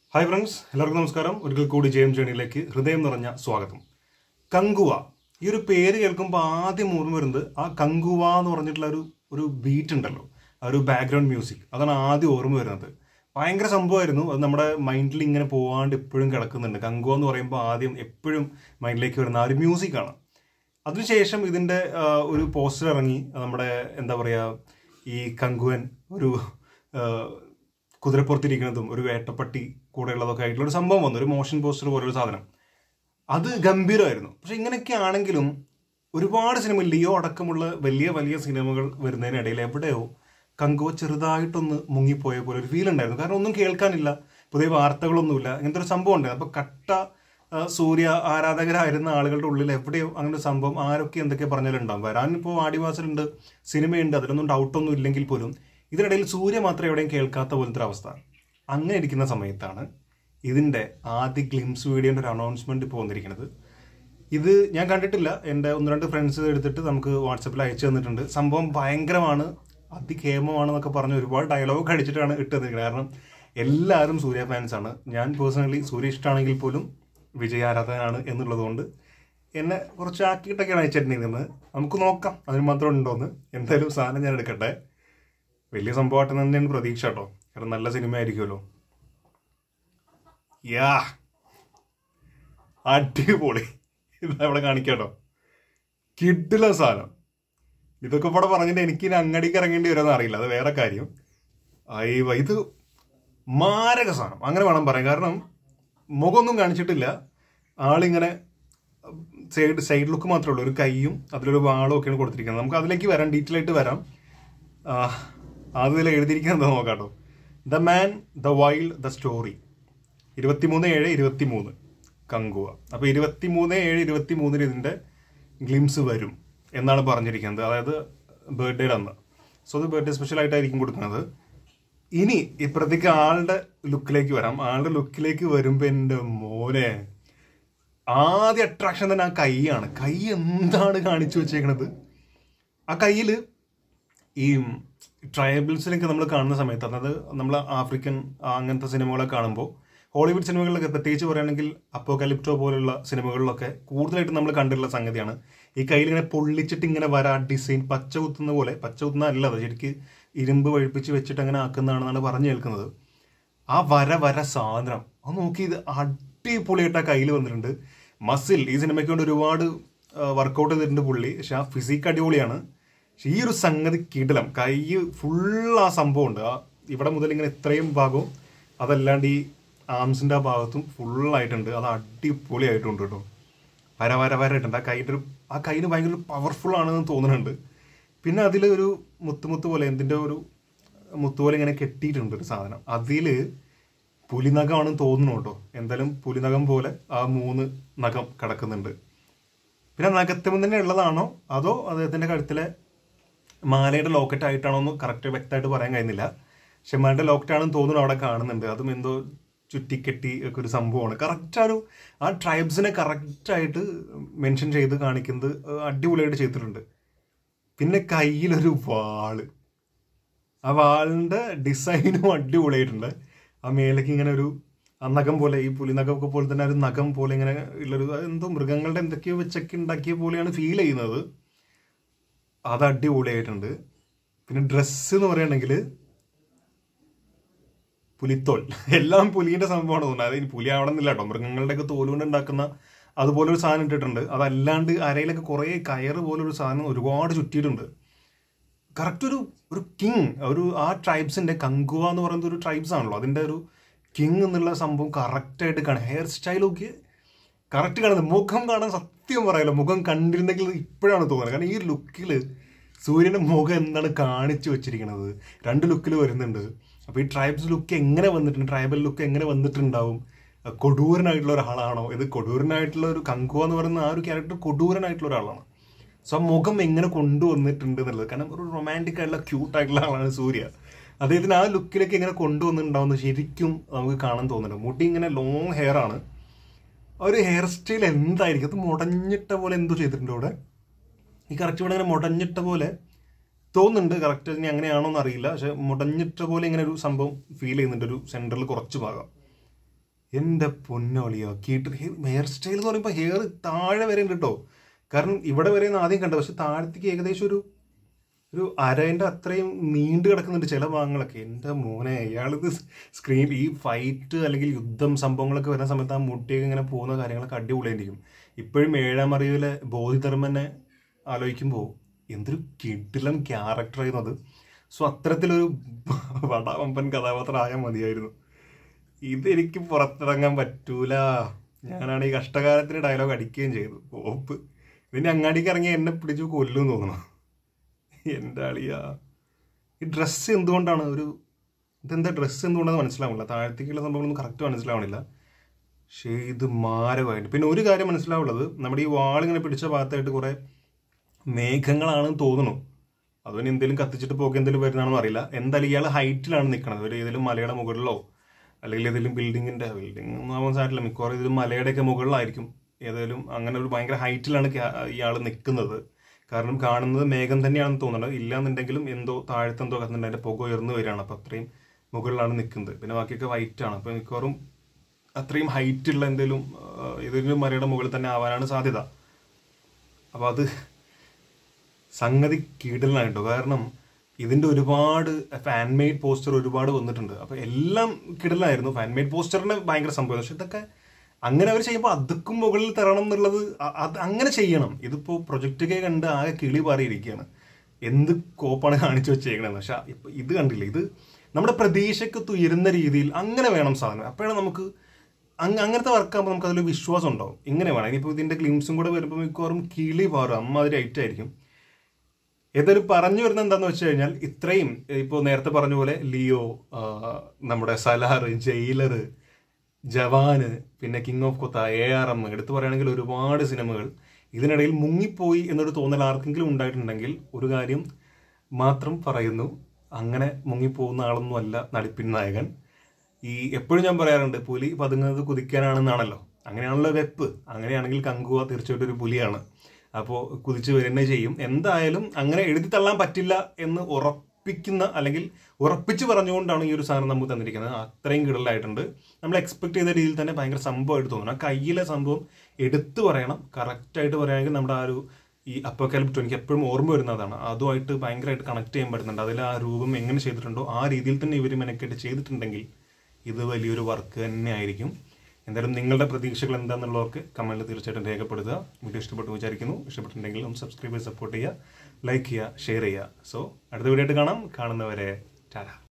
hi friends എല്ലാവർക്കും നമസ്കാരം ഒരിക്കൽ കൂടി ജെയിം ജേണിയിലേക്ക് ഹൃദയം നിറഞ്ഞ സ്വാഗതം കങ്കുവ ഈ ഒരു പേര് കേൾക്കുമ്പോൾ ആദ്യം ഓർമ്മ വരുന്നത് ആ കങ്കുവ എന്ന് പറഞ്ഞിട്ടുള്ള ഒരു ഒരു ബീറ്റ് ഉണ്ടല്ലോ ആ ഒരു ബാക്ക്ഗ്രൗണ്ട് മ്യൂസിക് അതാണ് ആദ്യം ഓർമ്മ വരുന്നത് ഭയങ്കര സംഭവമായിരുന്നു അത് നമ്മുടെ മൈൻഡിൽ ഇങ്ങനെ പോവാണ്ട് എപ്പോഴും കിടക്കുന്നുണ്ട് കങ്കുവ എന്ന് പറയുമ്പോൾ ആദ്യം എപ്പോഴും മൈൻഡിലേക്ക് വരുന്ന ആ ഒരു മ്യൂസിക്കാണ് അതിനുശേഷം ഇതിൻ്റെ ആ, ഒരു പോസ്റ്റർ ഇറങ്ങി അത് നമ്മുടെ എന്താ പറയുക ഈ കങ്കുവൻ ഒരു ആ, കുതിരപ്പുറത്തിരിക്കുന്നതും ഒരു വേട്ടപ്പട്ടി കൂടെയുള്ളതൊക്കെ ആയിട്ടുള്ള ഒരു സംഭവം വന്നു ഒരു മോഷൻ പോസ്റ്റർ പോലൊരു സാധനം അത് ഗംഭീരമായിരുന്നു പക്ഷെ ഇങ്ങനെയൊക്കെ ആണെങ്കിലും ഒരുപാട് സിനിമ ലിയോ അടക്കമുള്ള വലിയ വലിയ സിനിമകൾ വരുന്നതിനിടയിൽ എവിടെയോ കങ്കുവ ചെറുതായിട്ടൊന്ന് മുങ്ങിപ്പോയ പോലെ ഒരു ഫീൽ ഉണ്ടായിരുന്നു കാരണം ഒന്നും കേൾക്കാനില്ല പുതിയ വാർത്തകളൊന്നുമില്ല ഇങ്ങനത്തെ ഒരു സംഭവം ഉണ്ടായിരുന്നു അപ്പോൾ കട്ട ആ, സൂര്യ ആരാധകരായിരുന്ന ആളുകളുടെ ഉള്ളിൽ എവിടെയോ അങ്ങനെ ഒരു സംഭവം ആരൊക്കെ എന്തൊക്കെ പറഞ്ഞാലും ഉണ്ടാവും വരാനിപ്പോൾ ആടിവാസലുണ്ട് സിനിമയുണ്ട് അതിലൊന്നും ഡൗട്ടൊന്നും ഇല്ലെങ്കിൽ പോലും ഇതിനിടയിൽ സൂര്യ മാത്രം എവിടെയും കേൾക്കാത്ത പോലത്തെ ഒരു അവസ്ഥ അങ്ങനെ ഇരിക്കുന്ന സമയത്താണ് ഇതിൻ്റെ ആദ്യ ഗ്ലിംസ് വീഡിയോൻ്റെ ഒരു അനൗൺസ്മെന്റ് ഇപ്പോൾ വന്നിരിക്കുന്നത് ഇത് ഞാൻ കണ്ടിട്ടില്ല എൻ്റെ ഒന്ന് രണ്ട് ഫ്രണ്ട്സ് എടുത്തിട്ട് നമുക്ക് വാട്സപ്പിൽ അയച്ചു തന്നിട്ടുണ്ട് സംഭവം ഭയങ്കരമാണ് അതികേമമാണെന്നൊക്കെ പറഞ്ഞ് ഒരുപാട് ഡയലോഗ് അടിച്ചിട്ടാണ് ഇട്ട് തന്നിരിക്കുന്നത് കാരണം എല്ലാവരും സൂര്യ ഫാൻസ് ആണ് ഞാൻ പേഴ്സണലി സൂര്യ ഇഷ്ടമാണെങ്കിൽ പോലും വിജയ ആരാധകനാണ് എന്നുള്ളതുകൊണ്ട് എന്നെ കുറച്ച് ആക്കിയിട്ടൊക്കെയാണ് അയച്ചിട്ടുണ്ടെങ്കിൽ നമുക്ക് നോക്കാം അതിന് മാത്രം ഉണ്ടോന്ന് എന്തായാലും സാധനം ഞാൻ എടുക്കട്ടെ വലിയ സംഭവമായിട്ട് തന്നെയാണ് പ്രതീക്ഷ കേട്ടോ കാരണം നല്ല സിനിമ ആയിരിക്കുമല്ലോ യാ അടിപൊളി ഇതാ ഇവിടെ കാണിക്കാട്ടോ കിഡില സാധനം ഇതൊക്കെ ഇവിടെ പറഞ്ഞിട്ട് എനിക്ക് ഇനി അങ്ങടിക്ക് ഇറങ്ങേണ്ടി വരുമെന്ന് അറിയില്ല അത് വേറെ കാര്യം അയ്യ ഇത് മാരക സാധനം അങ്ങനെ വേണം പറയാൻ കാരണം മുഖമൊന്നും കാണിച്ചിട്ടില്ല ആളിങ്ങനെ സൈഡ് സൈഡ് ലുക്ക് മാത്രമേ ഉള്ളൂ ഒരു കൈയും അതിലൊരു വാളും ഒക്കെയാണ് കൊടുത്തിരിക്കുന്നത് നമുക്ക് അതിലേക്ക് വരാം ഡീറ്റെയിൽ ആയിട്ട് വരാം ആ, അതിൽ എഴുതിയിരിക്കുന്നത് എന്താ നോക്കാട്ടോ the man the wild the story ഇരുപത്തിമൂന്ന് ഏഴ് ഇരുപത്തിമൂന്ന് കങ്കുവ അപ്പോൾ ഇരുപത്തിമൂന്ന് ഏഴ് ഇരുപത്തി മൂന്നിന് ഇതിൻ്റെ ഗ്ലിംസ് വരും എന്നാണ് പറഞ്ഞിരിക്കുന്നത് അതായത് ബർത്ത്ഡേയുടെ അന്ന് സോ അത് ബർത്ത്ഡേ സ്പെഷ്യൽ ആയിട്ടായിരിക്കും കൊടുക്കുന്നത് ഇനി ഇപ്പുറത്തേക്ക് ആളുടെ ലുക്കിലേക്ക് വരാം ആളുടെ ലുക്കിലേക്ക് വരുമ്പോൾ എൻ്റെ മോനെ ആദ്യ അട്രാക്ഷൻ തന്നെ ആ കൈയാണ് കൈ എന്താണ് കാണിച്ചു വെച്ചേക്കണത് ആ കയ്യിൽ ഈ ട്രൈബൽസിനൊക്കെ നമ്മൾ കാണുന്ന സമയത്ത് അതായത് നമ്മൾ ആഫ്രിക്കൻ ആ, അങ്ങനത്തെ സിനിമകളൊക്കെ കാണുമ്പോൾ ഹോളിവുഡ് സിനിമകളിലൊക്കെ പ്രത്യേകിച്ച് പറയുകയാണെങ്കിൽ അപ്പോകാലിപ്റ്റോ പോലുള്ള സിനിമകളിലൊക്കെ കൂടുതലായിട്ട് നമ്മൾ കണ്ടിട്ടുള്ള സംഗതിയാണ് ഈ കയ്യിൽ ഇങ്ങനെ പൊള്ളിച്ചിട്ട് ഇങ്ങനെ വരാ ഡിസൈൻ പച്ച കുത്തുന്ന പോലെ പച്ച കുത്തുന്ന അല്ല അത് ശരിക്ക് ഇരുമ്പ് വഴിപ്പിച്ച് വെച്ചിട്ട് അങ്ങനെ ആക്കുന്നതാണെന്നാണ് പറഞ്ഞു കേൾക്കുന്നത് ആ വര വര സാധനം അത് നോക്കി ഇത് അടിപൊളിയായിട്ട് ആ കയ്യിൽ വന്നിട്ടുണ്ട് മസിൽ ഈ സിനിമയ്ക്ക് കൊണ്ട് ഒരുപാട് വർക്കൗട്ട് ചെയ്തിട്ടുണ്ട് പുള്ളി പക്ഷെ ആ ഫിസിക് അടിപൊളിയാണ് പക്ഷെ ഈ ഒരു സംഗതി കിടലം കൈ ഫുൾ ആ സംഭവം ഉണ്ട് ആ ഇവിടെ മുതൽ ഇങ്ങനെ ഇത്രയും ഭാഗവും അതല്ലാണ്ട് ഈ ആംസിന്റെ ആ ഭാഗത്തും ഫുള്ളായിട്ടുണ്ട് അത് അടിപൊളിയായിട്ടുണ്ട് കേട്ടോ വര വര വര ഇട്ടുണ്ട് ആ കൈയുടെ ഒരു ആ കൈന് ഭയങ്കര ഒരു പവർഫുൾ ആണെന്ന് തോന്നുന്നുണ്ട് പിന്നെ അതിൽ ഒരു മുത്തുമുത്ത് പോലെ എന്തിൻ്റെ ഒരു മുത്ത് പോലെ ഇങ്ങനെ കെട്ടിയിട്ടുണ്ട് ഒരു സാധനം അതിൽ പുലിനഖമാണെന്ന് തോന്നുന്നു കേട്ടോ എന്തായാലും പുലിനഖം പോലെ ആ മൂന്ന് നഖം കിടക്കുന്നുണ്ട് പിന്നെ നഖത്തുമ്പോൾ തന്നെ ഉള്ളതാണോ അതോ അദ്ദേഹത്തിൻ്റെ കഴുത്തിലെ മാലയുടെ ലോക്കറ്റ് ആയിട്ടാണോ എന്ന് കറക്റ്റ് വ്യക്തമായിട്ട് പറയാൻ കഴിയുന്നില്ല പക്ഷെ മാലയുടെ ലോക്കറ്റ് ആണെന്ന് തോന്നുന്നു അവിടെ കാണുന്നുണ്ട് അതും എന്തോ ചുറ്റിക്കെട്ടി ഒക്കെ ഒരു സംഭവമാണ് കറക്റ്റ് ആ ഒരു ആ ട്രൈബ്സിനെ കറക്റ്റായിട്ട് മെൻഷൻ ചെയ്ത് കാണിക്കുന്നത് അടിപൊളിയായിട്ട് ചെയ്തിട്ടുണ്ട് പിന്നെ കയ്യിലൊരു വാള് ആ വാളിൻ്റെ ഡിസൈനും അടിപൊളിയായിട്ടുണ്ട് ആ മേലേക്ക് ഇങ്ങനെ ഒരു ആ നഖം പോലെ ഈ പുലിനഖമൊക്കെ പോലെ തന്നെ ഒരു നഖം പോലെ ഇങ്ങനെ ഉള്ളൊരു അത് എന്തോ മൃഗങ്ങളുടെ എന്തൊക്കെയോ വെച്ചൊക്കെ ഉണ്ടാക്കിയ പോലെയാണ് ഫീൽ ചെയ്യുന്നത് അത് അടിപൊളിയായിട്ടുണ്ട് പിന്നെ ഡ്രസ്സ് എന്ന് പറയുകയാണെങ്കിൽ പുലിത്തോൽ എല്ലാം പുലിയുടെ സംഭവമാണ് തോന്നുന്നത് അതായത് ഇനി പുലി ആവണമെന്നില്ല കേട്ടോ മൃഗങ്ങളുടെയൊക്കെ തോലുകൊണ്ട് ഉണ്ടാക്കുന്ന അതുപോലെ ഒരു സാധനം ഇട്ടിട്ടുണ്ട് അതല്ലാണ്ട് അരയിലൊക്കെ കുറേ കയറ് പോലൊരു സാധനം ഒരുപാട് ചുറ്റിയിട്ടുണ്ട് കറക്റ്റ് ഒരു ഒരു കിങ് ഒരു ആ ട്രൈബ്സിന്റെ കങ്കുവ എന്ന് പറയുന്നത് ഒരു ട്രൈബ്സ് ആണല്ലോ അതിന്റെ ഒരു കിങ് എന്നുള്ള സംഭവം കറക്റ്റായിട്ട് കാണാം ഹെയർ സ്റ്റൈലൊക്കെ കറക്റ്റ് കാണുന്നത് മുഖം കാണാൻ സത്യം പറയാലോ മുഖം കണ്ടിരുന്നെങ്കിൽ ഇപ്പോഴാണ് തോന്നുന്നത് കാരണം ഈ ലുക്കിൽ സൂര്യന്റെ മുഖം എന്താണ് കാണിച്ചു വെച്ചിരിക്കുന്നത് രണ്ട് ലുക്കിൽ വരുന്നുണ്ട് അപ്പോൾ ഈ ട്രൈബ്സ് ലുക്ക് എങ്ങനെ വന്നിട്ടുണ്ട് ട്രൈബൽ ലുക്ക് എങ്ങനെ വന്നിട്ടുണ്ടാവും അഹ് കൊടൂരനായിട്ടുള്ള ഒരാളാണോ ഇത് കൊടൂരനായിട്ടുള്ള ഒരു കങ്കുവ എന്ന് പറയുന്ന ആ ഒരു ക്യാരക്ടർ കൊടൂരനായിട്ടുള്ള ഒരാളാണ് സോ ആ മുഖം എങ്ങനെ കൊണ്ടുവന്നിട്ടുണ്ട് എന്നുള്ളത് കാരണം ഒരു റൊമാൻറ്റിക് ആയിട്ടുള്ള ക്യൂട്ട് ആയിട്ടുള്ള ആളാണ് സൂര്യ അദ്ദേഹത്തിന് ആ ലുക്കിലേക്ക് എങ്ങനെ കൊണ്ടുവന്നിട്ടുണ്ടാവുന്ന ശരിക്കും നമുക്ക് കാണാൻ തോന്നുന്നുണ്ട് മുടി ഇങ്ങനെ ലോങ് ഹെയർ ആണ് ആ ഒരു ഹെയർ സ്റ്റൈൽ എന്തായിരിക്കും അത് മുടഞ്ഞിട്ട പോലെ എന്തോ ചെയ്തിട്ടുണ്ട് അവിടെ ഈ കറക്റ്റ് ഇവിടെ ഇങ്ങനെ മുടഞ്ഞിട്ട പോലെ തോന്നുന്നുണ്ട് കറക്റ്റ് ഇനി അങ്ങനെയാണോ എന്ന് അറിയില്ല പക്ഷെ മുടഞ്ഞിട്ട പോലെ ഇങ്ങനെ ഒരു സംഭവം ഫീൽ ചെയ്യുന്നുണ്ട് ഒരു സെൻറ്ററിൽ കുറച്ച് ഭാഗം എൻ്റെ പൊന്നോളിയോ കീട്ട് ഹെയർ സ്റ്റൈൽ എന്ന് പറയുമ്പോൾ ഹെയർ താഴെ വരെ ഉണ്ട് കേട്ടോ കാരണം ഇവിടെ വരെ ആദ്യം കണ്ടത് പക്ഷെ താഴത്തേക്ക് ഏകദേശം ഒരു ഒരു അരേൻ്റെ അത്രയും നീണ്ടു കിടക്കുന്നുണ്ട് ചില ഭാഗങ്ങളൊക്കെ എൻ്റെ മോനെ ഇയാളിത് സ്ക്രീൻ ഈ ഫൈറ്റ് അല്ലെങ്കിൽ യുദ്ധം സംഭവങ്ങളൊക്കെ വരുന്ന സമയത്ത് ആ മുട്ടിയൊക്കെ ഇങ്ങനെ പോകുന്ന കാര്യങ്ങളൊക്കെ അടിപൊളിയായിരിക്കും ഇപ്പോഴും ഏഴാം അറിവിലെ ബോധിധർമ്മനെ ആലോചിക്കുമ്പോൾ എന്തൊരു കിടിലൻ ക്യാരക്ടറായിരുന്നു അത് സോ അത്തരത്തിലൊരു വടാവമ്പൻ കഥാപാത്രമായാൽ മതിയായിരുന്നു ഇതെനിക്ക് പുറത്തിറങ്ങാൻ പറ്റൂല ഞാനാണ് ഈ കഷ്ടകാലത്തിന് ഡയലോഗ് അടിക്കുകയും ചെയ്തു ഓപ്പ് ഇതിന്റെ അങ്ങാടിക്ക് ഇറങ്ങി എന്നെ പിടിച്ചു കൊല്ലും തോന്നുന്നു എൻ്റെ അളിയാ ഈ ഡ്രസ്സ് എന്തുകൊണ്ടാണ് ഒരു ഇതെന്താ ഡ്രസ്സ് എന്തുകൊണ്ടാണെന്ന് മനസ്സിലാവില്ല താഴത്തേക്കുള്ള സംഭവങ്ങളൊന്നും കറക്റ്റ് മനസ്സിലാവണില്ല പക്ഷേ ഇത് മാരമായിട്ട് പിന്നെ ഒരു കാര്യം മനസ്സിലാവുള്ളത് നമ്മുടെ ഈ വാളിങ്ങനെ പിടിച്ച ഭാഗത്തായിട്ട് കുറേ മേഘങ്ങളാണെന്ന് തോന്നുന്നു അതുപോലെ എന്തെങ്കിലും കത്തിച്ചിട്ട് പോക്ക് എന്തെങ്കിലും വരുന്നതാണെന്ന് അറിയില്ല എന്തായാലും ഇയാൾ ഹൈറ്റിലാണ് നിൽക്കുന്നത് ഒരു ഏതെങ്കിലും മലയുടെ മുകളിലോ അല്ലെങ്കിൽ ഏതെങ്കിലും ബിൽഡിങ്ങിന്റെ ബിൽഡിംഗ് ഒന്നും ആവാൻ സാധിക്കില്ല മിക്കവാറും ഇതിലും മലയുടെയൊക്കെ മുകളിലായിരിക്കും ഏതെങ്കിലും അങ്ങനെ ഒരു ഭയങ്കര ഹൈറ്റിലാണ് ഇയാൾ നിൽക്കുന്നത് കാരണം കാണുന്നത് മേഘം തന്നെയാണെന്ന് തോന്നുന്നത് ഇല്ലാന്നുണ്ടെങ്കിലും എന്തോ താഴത്തെന്തോ കത്തുന്നുണ്ട് അതിന്റെ പുക ഉയർന്നു വരികയാണ് അപ്പൊ അത്രയും മുകളിലാണ് നിൽക്കുന്നത് പിന്നെ ബാക്കിയൊക്കെ വൈറ്റ് ആണ് അപ്പൊ മിക്കവാറും അത്രയും ഹൈറ്റ് ഉള്ള എന്തെങ്കിലും ആ, ഏതെങ്കിലും മലയുടെ മുകളിൽ തന്നെ ആവാനാണ് സാധ്യത അപ്പൊ അത് സംഗതി കീടലായിട്ടോ കാരണം ഇതിന്റെ ഒരുപാട് ഫാൻ മെയ്ഡ് പോസ്റ്റർ ഒരുപാട് വന്നിട്ടുണ്ട് അപ്പൊ എല്ലാം കിടലായിരുന്നു ഫാൻ മെയ്ഡ് പോസ്റ്ററിന് ഭയങ്കര സംഭവം പക്ഷെ ഇതൊക്കെ അങ്ങനെ അവർ ചെയ്യുമ്പോൾ അതുക്കും മുകളിൽ തരണം എന്നുള്ളത് അ- അത് അങ്ങനെ ചെയ്യണം ഇതിപ്പോ പ്രൊജക്റ്റൊക്കെ കണ്ട് ആകെ കിളി പാറിയിരിക്കുകയാണ് എന്ത് കോപ്പാണ് കാണിച്ചു വെച്ചേക്കണെന്ന് പക്ഷെ ഇപ്പൊ ഇത് കണ്ടില്ല ഇത് നമ്മുടെ പ്രതീക്ഷയ്ക്ക് തുയരുന്ന രീതിയിൽ അങ്ങനെ വേണം സാധനം അപ്പോഴാണ് നമുക്ക് അങ്ങ- അങ്ങനത്തെ വർക്കാകുമ്പോൾ നമുക്ക് അതിൽ വിശ്വാസം ഉണ്ടാവും ഇങ്ങനെ വേണം ഇനിയിപ്പോൾ ഇതിന്റെ ഗ്ലിംസും കൂടെ വരുമ്പോൾ മിക്കവാറും കിളി പാറും അമ്മാതിരി ഐറ്റം ആയിരിക്കും ഏതായാലും പറഞ്ഞു വരുന്നത് എന്താന്ന് വെച്ച് കഴിഞ്ഞാൽ ഇത്രയും ഇപ്പോൾ നേരത്തെ പറഞ്ഞ പോലെ ലിയോ ആ, നമ്മുടെ സലാർ ജയിലർ ജവാന് പിന്നെ കിങ് ഓഫ് കൊത്ത എ ആർ എം എടുത്തു പറയുകയാണെങ്കിൽ ഒരുപാട് സിനിമകൾ ഇതിനിടയിൽ മുങ്ങിപ്പോയി എന്നൊരു തോന്നൽ ആർക്കെങ്കിലും ഉണ്ടായിട്ടുണ്ടെങ്കിൽ ഒരു കാര്യം മാത്രം പറയുന്നു അങ്ങനെ മുങ്ങിപ്പോകുന്ന ആളൊന്നും അല്ല നടിപ്പിൻ നായകൻ ഈ എപ്പോഴും ഞാൻ പറയാറുണ്ട് പുലി പതുങ്ങുന്നത് കുതിക്കാനാണെന്നാണല്ലോ അങ്ങനെയാണല്ലോ വെപ്പ് അങ്ങനെയാണെങ്കിൽ കങ്കുവ തീർച്ചയായിട്ടും ഒരു പുലിയാണ് അപ്പോൾ കുതിച്ചു വരുന്നേ ചെയ്യും എന്തായാലും അങ്ങനെ എഴുതി തള്ളാൻ പറ്റില്ല എന്ന് ഉറപ്പിക്കുന്ന അല്ലെങ്കിൽ ഉറപ്പിച്ച് പറഞ്ഞുകൊണ്ടാണ് ഈ ഒരു സാധനം നമുക്ക് തന്നിരിക്കുന്നത് അത്രയും കിടലായിട്ടുണ്ട് നമ്മൾ എക്സ്പെക്ട് ചെയ്ത രീതിയിൽ തന്നെ ഭയങ്കര സംഭവമായിട്ട് തോന്നുന്നു ആ കയ്യിലെ സംഭവം എടുത്തു പറയണം കറക്റ്റായിട്ട് പറയുകയാണെങ്കിൽ നമ്മുടെ ആ ഒരു ഈ അപ്പോക്കാലിപ്റ്റോ എനിക്ക് എപ്പോഴും ഓർമ്മ വരുന്നതാണ് അതുമായിട്ട് ഭയങ്കരമായിട്ട് കണക്ട് ചെയ്യാൻ പറ്റുന്നുണ്ട് അതിൽ ആ രൂപം എങ്ങനെ ചെയ്തിട്ടുണ്ടോ ആ രീതിയിൽ തന്നെ ഇവർ മെനക്കെട്ട് ചെയ്തിട്ടുണ്ടെങ്കിൽ ഇത് വലിയൊരു വർക്ക് തന്നെ ആയിരിക്കും എന്തായാലും നിങ്ങളുടെ പ്രതീക്ഷകൾ എന്താണെന്നുള്ളവർക്ക് കമൻറ്റിൽ തീർച്ചയായിട്ടും രേഖപ്പെടുത്തുക വീഡിയോ ഇഷ്ടപ്പെട്ടു വിചാരിക്കുന്നു ഇഷ്ടപ്പെട്ടിട്ടുണ്ടെങ്കിൽ ഒന്ന് സബ്സ്ക്രൈബ് ചെയ്ത് സപ്പോർട്ട് ചെയ്യുക ലൈക്ക് ചെയ്യുക ഷെയർ ചെയ്യുക സോ അടുത്ത വീഡിയോ ആയിട്ട് കാണാം കാണുന്നവരെ ടാറ്റ